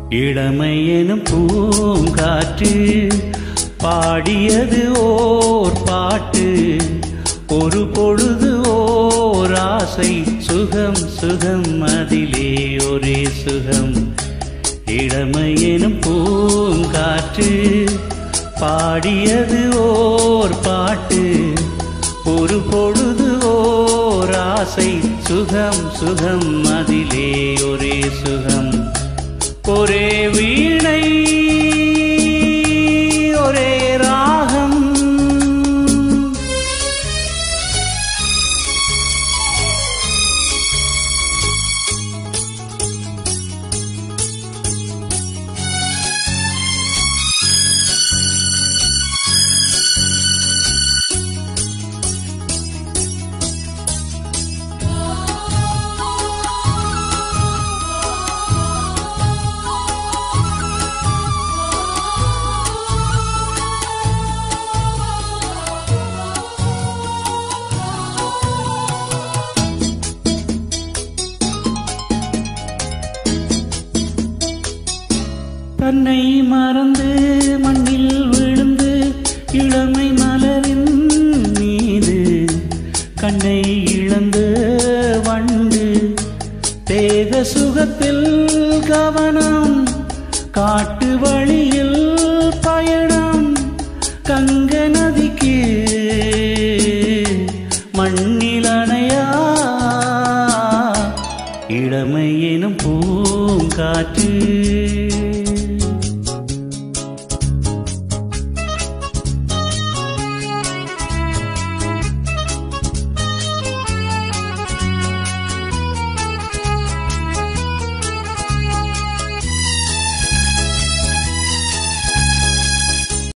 இளமை எனும் பூங்காற்று பாடியது ஓர் பாட்டு ஒரு பொழுது ஓர் ஆசை சுகம் சுகம் அதிலே ஒரே சுகம் இளமை எனும் பூங்காற்று பாடியது ஓர் பாட்டு ஒரு பொழுது ஓர் ஆசை சுகம் சுகம் அதிலே ஒரே சுகம் ஒரே வீணை ஒரே ராகம் தன்னை மறந்து மண்ணில் விழுந்து இளமை மலரின் மீது கண்ணை இழந்து வண்டு தேக சுகத்தில் கவனம் காட்டு வழியில் பயணம் கங்க நதிக்கு மண்ணில் அணையா இளமை எனும் பூங்காற்று